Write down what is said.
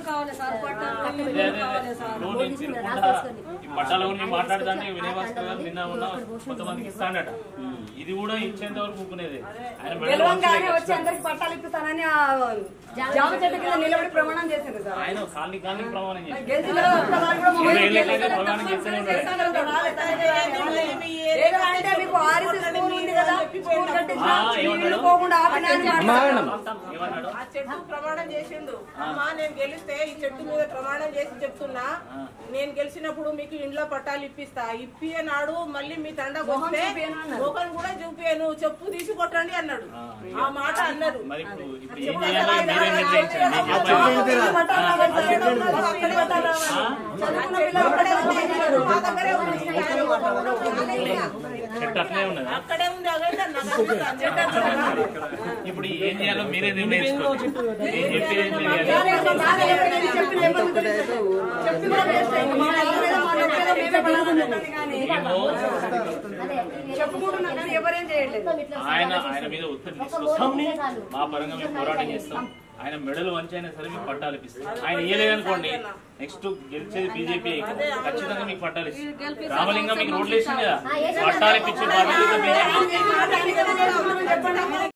కావాలి సార్ పట్టాలు అదే, ఇల్లు అదే, కావాలి అదే. సార్ ఇప్పుడు నేను తినకుండా ఈ పట్టాల గురించి మాట్లాడదాన్ని వినయభాస్కర్ గారు నిన్న ఉన్న కొంతమందికి ఇస్తాడట ఇది కూడా ఇచ్చేంత వరకు ఊపుకునేది ఆయన మెడలో గెలవంగానే వంచులే వచ్చి అందరికి పట్టాలు ఇప్పుతానని ఆ జామ చెట్టు కింద నిలబడి ప్రమాణం చేసింది సార్ ఆయన కాలనీ కాలనీ ప్రమాణం చేసి గెలిచిన తర్వాత కూడా ఇరవై మమ్మల్ని ఏళ్ళకైతే ప్రమాణం చేస్తూనే ఉన్నాడు ఏదో అంటే మీకు ఆర్ఎస్ స్కూల్ ఉంది కదా స్కూల్ కట్టించిన ఆ, ఏమన్నాడు? నీళ్లు పోకుండా ఆపినా అని మాట్లాడారు. ఏమన్నాడు ఆ చెట్టు ప్రమాణం చేసిండు అమ్మా నేను గెలిస్తే ఈ చెట్టు మీద ప్రమాణం చేసి చెప్తున్నా నేను గెలిచినప్పుడు మీకు ఇంట్లో పట్టాలు ఇప్పిస్తా ఇప్పియే నాడు మళ్ళీ మీ తండకు వస్తే చూపియను అన్నాడు. మొఖం కూడా చూపియను చెప్పు తీసి కొట్టండి అన్నాడు ఆ మాట అన్నారు మరి ఇప్పుడు ఇప్పుడు ఏం చేయాలో మీరే నిర్ణయించండి మీకు చెప్పండి. పట్టాలు కావాలి సార్. అక్కడే పట్టాలు కావాలి. చదువుకున్న పిల్లలు అక్కడే ఉంది. మా దగ్గరే ఉంది. చెట్టు అట్లే ఉన్నదా అక్కడే ఉంది అదే చెట్టు ఇప్పుడు ఏం చేయాలో మీరే నిర్ణయించుకోండి నేను చెప్పేది ఏం చేయాలి చెప్పుకుంటున్నాం కానీ ఎవరేం చేయట్లేదు ఆయన ఆయన మీద ఒత్తిడి తీసుకొస్తాం మా పరంగా మేము పోరాటం చేస్తాం ఆయన మెడలు వంచి అయినా సరే మీకు పట్టాలు ఇప్పిస్తాం ఆయన ఇయ్యలేదనుకోండి నెక్స్ట్ గెలిచేది బీజేపీ ఖచ్చితంగా మీకు పట్టాలు ఇస్తాం రామలింగం మీకు రోడ్లు వేసింది కదా పట్టాలు ఇప్పించే బాధ్యత బీజేపీ చెప్పండి